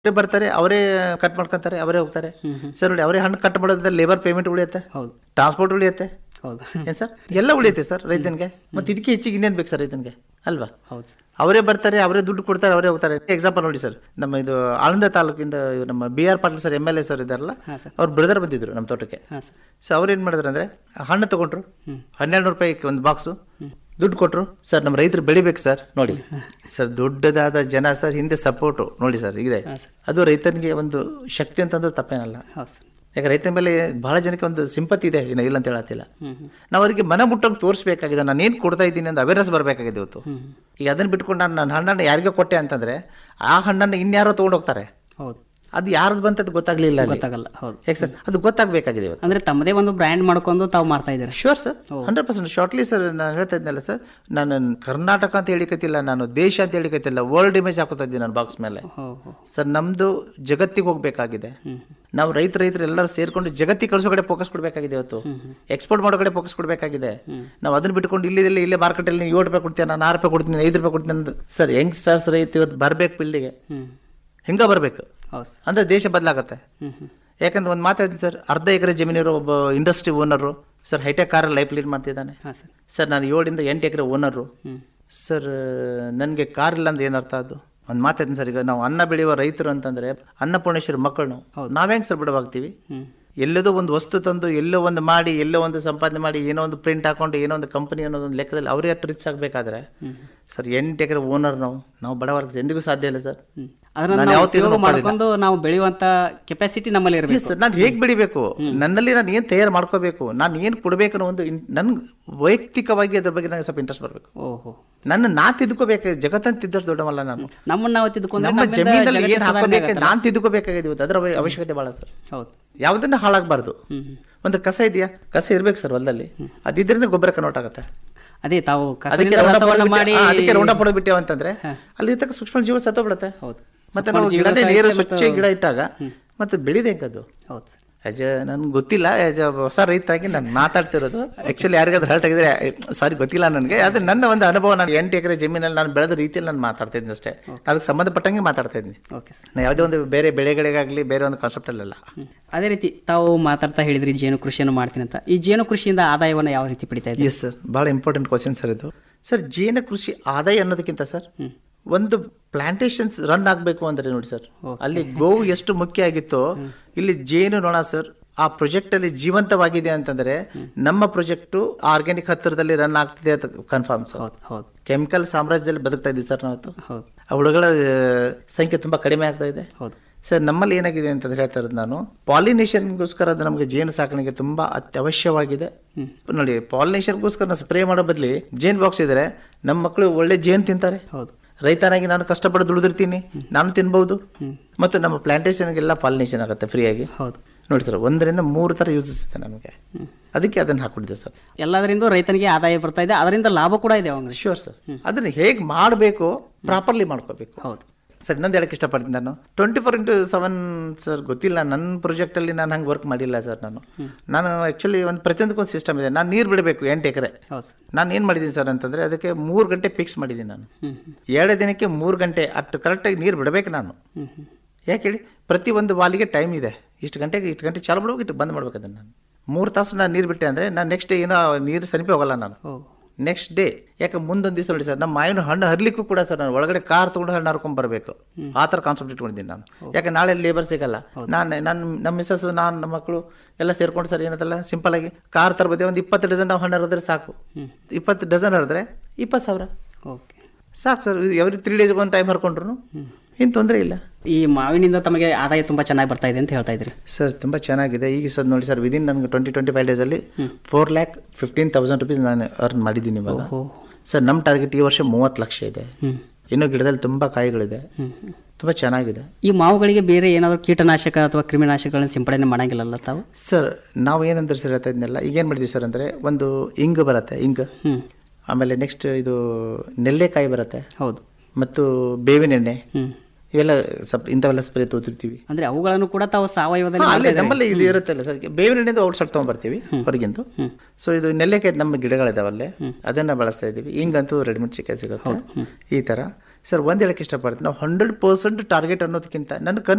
ಅವರೇ ಬರ್ತಾರೆ ಅವರೇ ಕಟ್ ಮಾಡ್ಕೊಂತಾರೆ ಅವರೇ ಹೋಗ್ತಾರೆ ಸರ್ ನೋಡಿ ಅವರೇ ಹಣ್ಣು ಕಟ್ ಮಾಡೋದ್ರಿಂದ ಲೇಬರ್ ಪೇಮೆಂಟ್ ಉಳಿಯುತ್ತೆ ಹೌದು ಟ್ರಾನ್ಸ್ಪೋರ್ಟ್ ಉಳಿಯುತ್ತೆ ಹೌದು ಏನ್ ಸರ್ ಎಲ್ಲ ಉಳಿಯುತ್ತೆ ಸರ್ ರೈತನಿಗೆ ಮತ್ತೆ ಇದಕ್ಕೆ ಹೆಚ್ಚಿಗೆ ಇನ್ನೇನು ಬೇಕು ಸರ್ ರೈತನಿಗೆ ಅಲ್ವಾ ಹೌದು ಸರ್ ಅವರೇ ಬರ್ತಾರೆ ಅವರೇ ದುಡ್ಡು ಕೊಡ್ತಾರೆ ಅವರೇ ಹೋಗ್ತಾರೆ ಎಕ್ಸಾಂಪಲ್ ನೋಡಿ ಸರ್ ನಮ್ಮ ಇದು ಆಳಂದ ತಾಲೂಕಿಂದ ಇವ್ರು ನಮ್ಮ B R Patil sir M L A sir ಇದಾರಲ್ಲ ಹಾಂ ಸರ್ ಅವ್ರ ಬ್ರದರ್ ಬಂದಿದ್ರು ನಮ್ಮ ತೋಟಕ್ಕೆ ಹಾಂ ಸರ್ ಸೊ ಅವ್ರು ಏನು ಮಾಡಿದ್ರು ಅಂದರೆ ಹಣ್ಣು ತೊಗೊಂಡ್ರು ಹನ್ನೆರಡು ನೂರು ರೂಪಾಯಿ ಒಂದು ಬಾಕ್ಸು ದುಡ್ಡು ಕೊಟ್ಟರು ಸರ್ ನಮ್ಮ ರೈತರು ಬೆಳಿಬೇಕು ಸರ್ ನೋಡಿ ಸರ್ ದೊಡ್ಡದಾದ ಜನ ಸರ್ ಹಿಂದೆ ಸಪೋರ್ಟು ನೋಡಿ ಸರ್ ಇದೆ ಹಾಂ ಸರ್ ಅದು ರೈತನಿಗೆ ಒಂದು ಶಕ್ತಿ ಅಂತಂದ್ರೆ ತಪ್ಪೇನಲ್ಲ ಹೌದು ಸರ್ ಯಾಕೆ ರೈತನ ಮೇಲೆ ಬಹಳ ಜನಕ್ಕೆ ಒಂದು ಸಿಂಪತಿ ಇದೆ ಇನ್ನು ಇಲ್ಲ ಅಂತ ಹೇಳತ್ತಿಲ್ಲ ಹ್ಞೂ ಹ್ಞೂ ನಾವು ಅವರಿಗೆ ಮನ ಮುಟ್ಟಂಗೆ ತೋರಿಸ್ಬೇಕಾಗಿದೆ ನಾನು ಏನು ಕೊಡ್ತಾ ಇದ್ದೀನಿ ಅಂತ ಅವೇರ್ನೆಸ್ ಬರಬೇಕಾಗಿದೆ ಇವತ್ತು ಹ್ಞೂ ಈಗ ಅದನ್ನ ಬಿಟ್ಕೊಂಡು ನಾನು ನನ್ನ ಹಣ್ಣನ್ನು ಯಾರಿಗೆ ಕೊಟ್ಟೆ ಅಂತಂದ್ರೆ ಆ ಹಣ್ಣನ್ನು ಇನ್ಯಾರೋ ತೊಗೊಂಡು ಹೋಗ್ತಾರೆ ಹೌದು ಅದು ಯಾರ್ದು ಬಂತದ್ದು ಗೊತ್ತಾಗ್ಲಿಲ್ಲ ಅಲ್ಲಿ. ಗೊತ್ತಾಗಲ್ಲ ಹೌದು ಯಾಕೆ ಸರ್ ಅದು ಗೊತ್ತಾಗಬೇಕಾಗಿದೆ ಇವತ್ತು ಅಂದ್ರೆ ತಮ್ಮದೇ ಒಂದು ಬ್ರ್ಯಾಂಡ್ ಮಾಡ್ಕೊಂಡು ತಾವು ಮಾಡ್ತಾ ಇದ್ದೀರಾ sure sir hundred percent shortly sir ನಾನು ಹೇಳ್ತಾ ಇದ್ನಲ್ಲ ಸರ್ ನಾನು ಕರ್ನಾಟಕ ಅಂತ ಹೇಳಿಕತ್ತಿಲ್ಲ ನಾನು ದೇಶ ಅಂತ ಹೇಳಿಕತ್ತಿಲ್ಲ ವರ್ಲ್ಡ್ ಇಮೇಜ್ ಹಾಕೋತಾ ಇದ್ದೀನಿ ನಾನು ಬಾಕ್ಸ್ ಮೇಲೆ ಹೋ ಹೋ ಸರ್ ನಮ್ದು ಜಗತ್ತಿಗೆ ಹೋಗ್ಬೇಕಾಗಿದೆ ಹ್ಞೂ ನಾವು ರೈತ ರೈತರು ಎಲ್ಲರೂ ಸೇರ್ಕೊಂಡು ಜಗತ್ತಿಗೆ ಕಳಿಸೋ ಕಡೆ ಫೋಕಸ್ ಕೊಡಬೇಕಾಗಿದೆ ಇವತ್ತು ಎಕ್ಸ್ಪೋರ್ಟ್ ಮಾಡೋ ಕಡೆ ಫೋಕಸ್ ಕೊಡಬೇಕಾಗಿದೆ ನಾವು ಅದನ್ನ ಬಿಟ್ಕೊಂಡು ಇಲ್ಲಿ ಇಲ್ಲಿ ಇಲ್ಲೇ ಮಾರ್ಕೆಟಲ್ಲಿ ನೀವು ಏಳು ರೂಪಾಯಿ ಕೊಡ್ತೀನಿ ನಾನು ಆರು ರೂಪಾಯಿ ಕೊಡ್ತೀನಿ ಐದು ರೂಪಾಯಿ ಕೊಡ್ತೀನಿ ಅಂತ ಸರ್ ಯಂಗ್ ಸ್ಟಾರ್ಸ್ ರೈತ ಇವತ್ತು ಬರಬೇಕು ಫೀಲ್ಡಿಗೆ ಹ್ಞೂ ಹಿಂಗೆ ಬರಬೇಕು ಹೌದು ಸರ್ ಅಂದ್ರೆ ದೇಶ ಬದಲಾಗತ್ತೆ ಹ್ಞೂ ಹ್ಞೂ ಯಾಕಂದ್ರೆ ಒಂದು ಮಾತಾಡ್ತೀನಿ ಸರ್ ಅರ್ಧ ಎಕರೆ ಜಮೀನಿರೋ ಒಬ್ಬ industry owner sir hitech car life lead ಮಾಡ್ತಿದ್ದಾನೆ ಹಾಂ ಸರ್ ಸರ್ ನಾನು ಏಳರಿಂದ ಎಂಟು ಎಕರೆ ಓನರು ಹ್ಞೂ ಸರ್ ನನಗೆ ಕಾರ್ ಇಲ್ಲ ಅಂದ್ರೆ ಏನರ್ಥ ಅದು ಒಂದು ಮಾತಾಡ್ತೀನಿ ಸರ್ ಈಗ ನಾವು ಅನ್ನ ಬೆಳೆಯುವ ರೈತರು ಅಂತಂದ್ರೆ ಅನ್ನಪೂರ್ಣೇಶ್ವರ ಮಕ್ಕಳು ನಾವು ನಾವ್ಯಾಂಗೆ ಸರ್ ಬಿಡವಾಗ್ತೀವಿ ಹ್ಞೂ ಎಲ್ಲದೋ ಒಂದು ವಸ್ತು ತಂದು ಎಲ್ಲೋ ಒಂದು ಮಾಡಿ ಎಲ್ಲೋ ಒಂದು ಸಂಪಾದನೆ ಮಾಡಿ ಏನೋ ಒಂದು ಪ್ರಿಂಟ್ ಹಾಕೊಂಡು ಏನೋ ಒಂದು ಕಂಪನಿ ಅನ್ನೋದು ಒಂದು ಲೆಕ್ಕದಲ್ಲಿ ಅವರೇ ಅಷ್ಟು ರಿಚ್ ಆಗಬೇಕಾದ್ರೆ ಸರ್ ಎಂಟು ಎಕರೆ ಓನರ್ ನಾವು ನಾವು ಬಡವರ್ಗ ಎಂದಿಗೂ ಸಾಧ್ಯ ಇಲ್ಲ ಸರ್ ಹ್ಞೂ ಅದನ್ನ ನಾನು ನಾವು ಯಾವತ್ತೂ ಉಪಯೋಗ ಇದನ್ನ ಒಪ್ಪೋದಿಲ್ಲ. ಮಾಡ್ಕೊಂಡು ನಾವು ಬೆಳೆಯುವಂತ ಕೆಪಾಸಿಟಿ ನಮ್ಮಲ್ಲಿ ಇರಬೇಕು ಸರ್ ನಾನು ಹೇಗೆ ಬೆಳಿಬೇಕು ನನ್ನಲ್ಲಿ ನಾನು ಏನು ತಯಾರು ಮಾಡ್ಕೋಬೇಕು ನಾನು ಏನು ಕೊಡಬೇಕು ಅನ್ನೋ ಒಂದು ನನ್ಗೆ ವೈಯಕ್ತಿಕವಾಗಿ ಅದ್ರ ಬಗ್ಗೆ ನನಗೆ ಸ್ವಲ್ಪ ಇಂಟ್ರೆಸ್ಟ್ ಬರಬೇಕು ಓಹೋ ನನ್ನ ನಾ ತಿದ್ಕೋಬೇಕು ಜಗತ್ತನ್ನು ತಿದ್ದಷ್ಟು ದೊಡ್ಡವಲ್ಲ ನಾನು ನಮ್ಮನ್ನ ನಾವು ತಿದ್ಕೊಂಡ್ರೆ ನಮ್ಮ ನಮ್ಮಿಂದ ಜಮೀನಲ್ಲಿ ಜಗತ್ತಿಗೆ ಏನು ಸುಧಾರಣೆ ಹಾಕೋಬೇಕು ಆಗತ್ತಲ್ಲ? ನಾನು ತಿದ್ಕೋಬೇಕಾಗಿದೆ ಇವತ್ತು ಅದರ ಅವಶ್ಯ- ಅವಶ್ಯಕತೆ ಭಾಳ ಸರ್ ಹೌದು ಯಾವುದನ್ನ ಹಾಳಾಗಬಾರ್ದು ಹ್ಞೂ ಹ್ಞೂ ಒಂದು ಕಸ ಇದೆಯಾ ಕಸ ಇರ್ಬೇಕು ಸರ್ ಹೊಲದಲ್ಲಿ ಅದಿದ್ರಿಂದ ಗೊಬ್ಬರ ಕನ್ವರ್ಟ್ ಆಗುತ್ತೆ ಅದೇ ತಾವು ಅದಕ್ಕೆ ಕಸದಿಂದ ರೌಂಡ ರಸವನ್ನ ಮಾಡಿ ಅದಕ್ಕೆ ರೌಂಡ ಬಿಟ್ಟೇವ ಅಂತಂದ್ರೆ ಅಲ್ಲಿ ಇರ್ತಕ್ಕ ಸೂಕ್ಷ್ಮ ಜೀವ ಸತ್ತೋಗ್ಬಿಡುತ್ತೆ ಹೌದು ಮತ್ತೆ ಸೂಕ್ಷ್ಮ ನಾವು ಜೀವ ಗಿಡದೇ ಸಾಹಿತ್ಯ ನೀರು ಮತ್ತು- ಸ್ವಚ್ಛ ಗಿಡ ಇಟ್ಟಾಗ ಮತ್ತೆ ಬೆಳಿದೆ ಅದು ಹೌದು ಸರ್ ಆಸ್ ನನ್ಗೆ ಗೊತ್ತಿಲ್ಲ ಆಸ್ ಅ ಹೊಸ ರೈತಾಗಿ ನಾನು ಮಾತಾಡ್ತಿರೋದು ಆಕ್ಚುಲಿ ಯಾರಿಗಾದ್ರೂ ಹರ್ಟ್ ಆಗಿದ್ರೆ ಸಾರಿ ಗೊತ್ತಿಲ್ಲ ನನಗೆ ಅದು ನನ್ನ ಒಂದು ಅನುಭವ ನಾನು ಎಂಟು ಎಕರೆ ಜಮೀನಲ್ಲಿ ನಾನು ಬೆಳೆದ ರೀತಿಯಲ್ಲಿ ನಾನು ಮಾತಾಡ್ತಾ ಇದ್ದೀನಿ ಅಷ್ಟೇ ಅದಕ್ಕೆ ಸಂಬಂಧಪಟ್ಟಂಗೆ ಮಾತಾಡ್ತಾ ಇದ್ದೀನಿ ಓಕೆ ಸರ್ ನಾನು ಯಾವುದೇ ಒಂದು ಬೇರೆ ಬೆಳೆಗಳಿಗಾಗಲಿ ಬೇರೆ ಒಂದು ಕಾನ್ಸೆಪ್ಟಲ್ಲ ಹ್ಮ್. ಅದೇ ರೀತಿ ತಾವು ಮಾತಾಡ್ತಾ ಹೇಳಿದ್ರಿ ಜೇನು ಕೃಷಿಯನ್ನು ಮಾಡ್ತೀನಿ ಅಂತ ಈ ಜೇನು ಕೃಷಿಯಿಂದ ಆದಾಯವನ್ನು ಯಾವ ರೀತಿ ಪಡಿತಾ ಇದ್ದೀರಿ ಎಸ್ ಸರ್ ಭಾಳ ಇಂಪಾರ್ಟೆಂಟ್ ಕ್ವಶನ್ ಸರ್ ಇದು ಸರ್ ಜೇನು ಕೃಷಿ ಆದಾಯ ಅನ್ನೋದಕ್ಕಿಂತ ಸರ್ ಒಂದು ಪ್ಲಾಂಟೇಶನ್ಸ್ ರನ್ ಆಗಬೇಕು ಅಂದ್ರೆ ನೋಡಿ ಸರ್ ಅಲ್ಲಿ ಗೋವು ಎಷ್ಟು ಮುಖ್ಯ ಆಗಿತ್ತೋ ಇಲ್ಲಿ ಜೇನು ನೊಣ ಸರ್ ಆ ಪ್ರಾಜೆಕ್ಟ್ ಅಲ್ಲಿ ಜೀವಂತವಾಗಿದೆ ಅಂತಂದ್ರೆ ನಮ್ಮ ಪ್ರಾಜೆಕ್ಟ್ ಆರ್ಗ್ಯಾನಿಕ್ ಹತ್ತಿರದಲ್ಲಿ ರನ್ ಆಗ್ತಿದೆ ಅಂತ ಕನ್ಫರ್ಮ್ ಸರ್ ಹೌದು ಹೌದು ಕೆಮಿಕಲ್ ಸಾಮ್ರಾಜ್ಯದಲ್ಲಿ ಬದುಕ್ತಾ ಇದ್ದೀವಿ ಸರ್ ನಾವು ಹೌದು ಆ ಹುಳುಗಳ ಆ, ಸಂಖ್ಯೆ ತುಂಬಾ ಕಡಿಮೆ ಆಗ್ತಾ ಇದೆ ಹೌದು ಸರ್ ನಮ್ಮಲ್ಲಿ ಏನಾಗಿದೆ ಅಂತ ಹೇಳ್ತಾ ಇರೋದು ನಾನು ಪಾಲಿನೇಷನ್ಗೋಸ್ಕರ ಅದು ನಮಗೆ ಜೇನು ಸಾಕಾಣಿಕೆ ತುಂಬಾ ಅತ್ಯವಶ್ಯವಾಗಿದೆ ನೋಡಿ ಪಾಲಿನೇಷನ್ಗೋಸ್ಕರ ನಾವು ಸ್ಪ್ರೇ ಮಾಡೋ ಬದಲಿ ಜೇನ್ ಬಾಕ್ಸ್ ಇದ್ರೆ ನಮ್ಮ ಮಕ್ಕಳು ಒಳ್ಳೆ ಜೇನು ತಿಂತಾರೆ ಹೌದು ರೈತನಾಗಿ ನಾನು ಕಷ್ಟಪಟ್ಟು ದುಡಿದಿರ್ತೀನಿ ನಾನು ತಿನ್ಬಹುದು ಮತ್ತು ನಮ್ಮ ಪ್ಲಾಂಟೇಶನ್ಗೆಲ್ಲ ಪಾಲಿನೇಷನ್ ಆಗುತ್ತೆ ಫ್ರೀಯಾಗಿ ಹೌದು ನೋಡಿ ಸರ್ ಒಂದರಿಂದ ಮೂರು ಥರ ಯೂಸಸ್ ಇದೆ ನಮಗೆ ಅದಕ್ಕೆ ಅದನ್ನು ಹಾಕ್ಬಿಟ್ಟಿದೆ ಸರ್ ಎಲ್ಲದರಿಂದ ರೈತನಿಗೆ ಆದಾಯ ಬರ್ತಾ ಇದೆ ಅದರಿಂದ ಲಾಭ ಕೂಡ ಇದೆ ಅವಂಗ ಶ್ಯೂರ್ ಸರ್ ಅದನ್ನು ಹೇಗೆ ಮಾಡಬೇಕು ಪ್ರಾಪರ್ಲಿ ಮಾಡ್ಕೋಬೇಕು ಹೌದು ಸರ್ ಇನ್ನೊಂದು ಹೇಳಕ್ಕೆ ಇಷ್ಟಪಡ್ತೀನಿ ನಾನು twenty four into seven sir ಗೊತ್ತಿಲ್ಲ ನನ್ನ ಪ್ರಾಜೆಕ್ಟಲ್ಲಿ ನಾನು ಹಂಗೆ ವರ್ಕ್ ಮಾಡಿಲ್ಲ ಸರ್ ನಾನು ನಾನು ಆ್ಯಕ್ಚುಲಿ ಒಂದು ಪ್ರತಿಯೊಂದಕ್ಕೊಂದು ಸಿಸ್ಟಮ್ ಇದೆ ನಾನು ನೀರು ಬಿಡಬೇಕು ಎಂಟು ಎಕರೆ ಹೌದು ಸರ್ ನಾನು ಏನು ಮಾಡಿದ್ದೀನಿ ಸರ್ ಅಂತಂದರೆ ಅದಕ್ಕೆ ಮೂರು ಗಂಟೆ ಫಿಕ್ಸ್ ಮಾಡಿದ್ದೀನಿ ನಾನು ಹ್ಮ್ ಹ್ಮ್ ಎರಡೇ ದಿನಕ್ಕೆ ಮೂರು ಗಂಟೆ ಅಷ್ಟು ಕರೆಕ್ಟಾಗಿ ನೀರು ಬಿಡಬೇಕು ನಾನು ಹ್ಮ್ ಹ್ಮ್ ಯಾಕೆ ಹೇಳಿ ಪ್ರತಿ ಒಂದು ವಾಲಿಗೆ ಟೈಮ್ ಇದೆ ಇಷ್ಟು ಗಂಟೆಗೆ ಇಷ್ಟು ಗಂಟೆ ಚಾಲು ಬಿಡ್ಬೇಕು ಇಷ್ಟು ಬಂದ್ ಮಾಡ್ಬೇಕು ಅದನ್ನು ನಾನು ಮೂರು ತಾಸು ನಾನು ನೀರು ಬಿಟ್ಟೆ ಅಂದರೆ ನಾನು ನೆಕ್ಸ್ಟ್ ಡೇ ಏನೋ ನೀರು ಸಮೀಪ ಹೋಗಲ್ಲ ನಾನು ಓ ನೆಕ್ಸ್ಟ್ ಡೇ ಯಾಕೆ ಮುಂದೊಂದು ದಿವಸ ನೋಡಿ ಸರ್ ನಮ್ಮ ಮಾವಿನ ಹಣ್ಣು ಹರ್ಲಿಕ್ಕೂ ಕೂಡ ಸರ್ ನಾನು ಒಳಗಡೆ ಕಾರ್ ತೊಗೊಂಡು ಹಣ್ಣು ಹರ್ಕೊಂಡ್ ಬರಬೇಕು ಆ ಥರ ಕಾನ್ಸೆಪ್ಟ್ ಇಟ್ಕೊಂಡಿದ್ದೀನಿ ನಾನು ಯಾಕೆ ನಾಳೆ ಲೇಬರ್ ಸಿಗಲ್ಲ ನಾನು ನನ್ನ ನಮ್ಮ ಮಿಸ್ಸಸ್ ನಾನು ನಮ್ಮ ಮಕ್ಕಳು ಎಲ್ಲ ಸೇರ್ಕೊಂಡು ಸರ್ ಏನದಲ್ಲ ಸಿಂಪಲ್ ಆಗಿ ಕಾರ್ ತರಬೋದೇ ಒಂದು ಇಪ್ಪತ್ತು ಡಜನ್ ನಾವು ಹಣ್ಣು ಹರಿದ್ರೆ ಸಾಕು ಇಪ್ಪತ್ತು ಡಜನ್ ಹರಿದ್ರೆ ಇಪ್ಪತ್ತು ಸಾವಿರ ಓಕೆ ಸಾಕು ಸರ್ ಎವ್ರಿ ತ್ರೀ ಡೇಸ್ಗೆ ಒಂದು ಟೈಮ್ ಹರ್ಕೊಂಡ್ರು ಏನು ತೊಂದರೆ ಇಲ್ಲ ಈ ಮಾವಿನಿಂದ ತಮಗೆ ಆದಾಯ ತುಂಬಾ ಚೆನ್ನಾಗಿ ಬರ್ತಾ ಇದೆ ಅಂತ ಹೇಳ್ತಾ ಇದ್ರಿ ಸರ್ ತುಂಬ ಚೆನ್ನಾಗಿದೆ ಈಗ ಸರ್ ನೋಡಿ ಸರ್ ವಿದಿನ್ ನನಗೆ ಟ್ವೆಂಟಿ ಟ್ವೆಂಟಿ ಫೈವ್ ಡೇಸಲ್ಲಿ four lakh fifteen thousand rupees ನಾನು ಅರ್ನ್ ಮಾಡಿದ್ದೀನಿ ಇವಾಗ ಓಹೋ ಸರ್ ನಮ್ಮ ಟಾರ್ಗೆಟ್ ಈ ವರ್ಷ ಮೂವತ್ತು ಲಕ್ಷ ಇದೆ ಹ್ಮ್ ಇನ್ನು ಗಿಡದಲ್ಲಿ ತುಂಬ ಕಾಯಿಗಳಿದೆ ಹ್ಮ್ ಹ್ಮ್. ತುಂಬ ಚೆನ್ನಾಗಿದೆ ಈ ಮಾವುಗಳಿಗೆ ಬೇರೆ ಏನಾದರೂ ಕೀಟನಾಶಕ ಅಥವಾ ಕ್ರಿಮಿನಾಶಕಗಳನ್ನ ಸಿಂಪಡಣೆ ಮಾಡಂಗಿಲ್ಲಲ್ಲ ತಾವು ಸರ್ ನಾವು ಏನಂದ್ರೆ ಸರ್ ಹೇಳ್ತಾ ಇದ್ನೆಲ್ಲ ಈಗ ಏನು ಮಾಡಿದ್ವಿ ಸರ್ ಅಂದರೆ ಒಂದು ಇಂಗ್ ಬರುತ್ತೆ ಇಂಗ್ ಹ್ಮ್ ಆಮೇಲೆ ನೆಕ್ಸ್ಟ್ ಇದು ನೆಲ್ಲೆಕಾಯಿ ಬರುತ್ತೆ ಹೌದು ಮತ್ತು ಬೇವಿನ ಎಣ್ಣೆ ಹ್ಮ್ ಇವೆಲ್ಲ ಸ್ವಲ್ಪ ಇಂಥವೆಲ್ಲ ಸ್ಪ್ರೇ ತೋತಿರ್ತೀವಿ ಅಂದ್ರೆ ಅವುಗಳನ್ನು ಕೂಡ ತಾವು ಸಾವಯವದಲ್ಲಿ ಹಾ, ಮಾಡ್ತಾ ಅಲ್ಲೇ ಇದ್ದೀರಿ. ನಮ್ಮಲ್ಲಿ ಇದು ಇರುತ್ತಲ್ಲ ಸರ್ ಬೇವಿನ ಎಣ್ಣೆದು ಔಟ್ ಸೈಡ್ ತೊಗೊಂಡ್ಬರ್ತೀವಿ ಹೊರಗಿಂದು ಸೊ ಇದು ನೆಲ್ಲೆಕಾಯಿ ನಮ್ಮ ಗಿಡಗಳಿದಾವಲ್ಲೇ ಅದನ್ನ ಬಳಸ್ತಾ ಇದ್ದೀವಿ ಹಿಂಗಂತೂ ರೆಡಿಮೇಡ್ ಚಿಕ್ಕ ಸಿಗುತ್ತೆ ಈ ತರ ಸರ್ ಒಂದ್ ಹೇಳಕ್ಕೆ ಇಷ್ಟಪಡ್ತೀನಿ ನಾವು ಹಂಡ್ರೆಡ್ ಪರ್ಸೆಂಟ್ ಟಾರ್ಗೆಟ್ ಅನ್ನೋದಕ್ಕಿಂತ ನನ್ನ